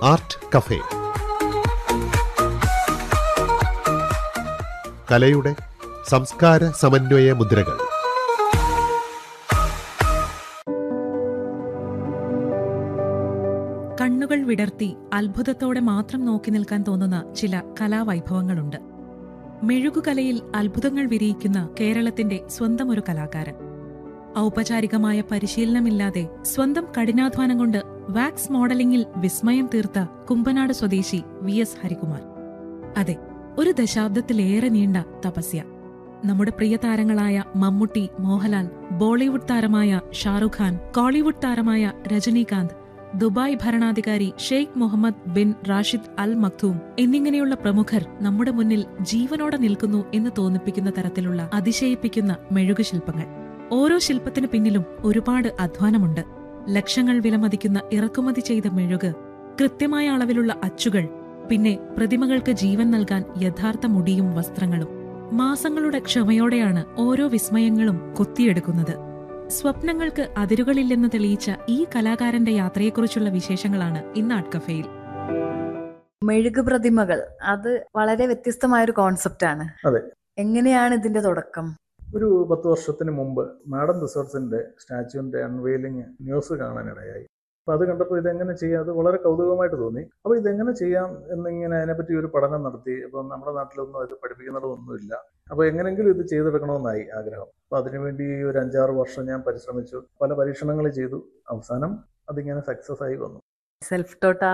Art cafe കലയുടെ സംസ്കാര സമന്വയ മുദ്രകൾ കണ്ണുകൾ വിടർത്തി അത്ഭുതത്തോടെ മാത്രം നോക്കി നിൽക്കാൻ തോന്നുന്ന ചില കലാവൈഭവങ്ങളുണ്ട് മെഴുകുകലയിൽ അത്ഭുതങ്ങൾ വിരിയിക്കുന്ന കേരളത്തിന്റെ സ്വന്തം ഒരു കലാകാരൻ ഔപചാരികമായ പരിശീലനമില്ലാതെ സ്വന്തം കഠിനാധ്വാനം കൊണ്ട് വാക്സ് മോഡലിംഗിൽ വിസ്മയം തീർത്ത കുമ്പനാട് സ്വദേശി വി എസ് ഹരികുമാർ അതെ ഒരു ദശാബ്ദത്തിലേറെ നീണ്ട തപസ്യ നമ്മുടെ പ്രിയ താരങ്ങളായ മമ്മൂട്ടി മോഹൻലാൽ ബോളിവുഡ് താരമായ ഷാറുഖ് ഖാൻ കോളിവുഡ് താരമായ രജനീകാന്ത് ദുബായ് ഭരണാധികാരി Sheikh Mohammed bin Rashid Al Maktoum എന്നിങ്ങനെയുള്ള പ്രമുഖർ നമ്മുടെ മുന്നിൽ ജീവനോടെ നിൽക്കുന്നു എന്ന് തോന്നിപ്പിക്കുന്ന തരത്തിലുള്ള അതിശയിപ്പിക്കുന്ന മെഴുകുശില്പങ്ങൾ ഓരോ ശില്പത്തിനു പിന്നിലും ഒരുപാട് അധ്വാനമുണ്ട് ലക്ഷങ്ങൾ വിലമതിക്കുന്ന ഇറക്കുമതി ചെയ്ത മെഴുക് കൃത്യമായ അളവിലുള്ള അച്ചുകൾ പിന്നെ പ്രതിമകൾക്ക് ജീവൻ നൽകാൻ യഥാർത്ഥ മുടിയും വസ്ത്രങ്ങളും മാസങ്ങളുടെ ക്ഷമയോടെയാണ് ഓരോ വിസ്മയങ്ങളും കൊത്തിയെടുക്കുന്നത് സ്വപ്നങ്ങൾക്ക് അതിരുകളില്ലെന്ന് തെളിയിച്ച ഈ കലാകാരന്റെ യാത്രയെക്കുറിച്ചുള്ള വിശേഷങ്ങളാണ് ഇന്ന് ആർട്ട് കഫേയിൽ മെഴുക് പ്രതിമകൾ അത് വളരെ വ്യത്യസ്തമായ ഒരു കോൺസെപ്റ്റ് ആണ് അതെ. എങ്ങനെയാണ് ഇതിന്റെ തുടക്കം ഒരു പത്ത് വർഷത്തിന് മുമ്പ് മാഡം റിസോർട്സിന്റെ സ്റ്റാച്യുവിന്റെ അൺവെയിലിംഗ് ന്യൂസ് കാണാനിടയായി അപ്പൊ അത് കണ്ടപ്പോൾ ഇതെങ്ങനെ ചെയ്യാം അത് വളരെ കൗതുകമായിട്ട് തോന്നി അപ്പൊ ഇതെങ്ങനെ ചെയ്യാം എന്നിങ്ങനെ അതിനെപ്പറ്റി ഒരു പഠനം നടത്തി അപ്പൊ നമ്മുടെ നാട്ടിലൊന്നും ഇത് പഠിപ്പിക്കുന്നിടമൊന്നുമില്ല അപ്പൊ എങ്ങനെങ്കിലും ഇത് ചെയ്തെടുക്കണമെന്നായി ആഗ്രഹം അപ്പൊ അതിനുവേണ്ടി ഒരു അഞ്ചാറ് വർഷം ഞാൻ പരിശ്രമിച്ചു പല പരീക്ഷണങ്ങൾ ചെയ്തു അവസാനം അതിങ്ങനെ സക്സസ് ആയി വന്നു സെൽഫ് ടോട്ട്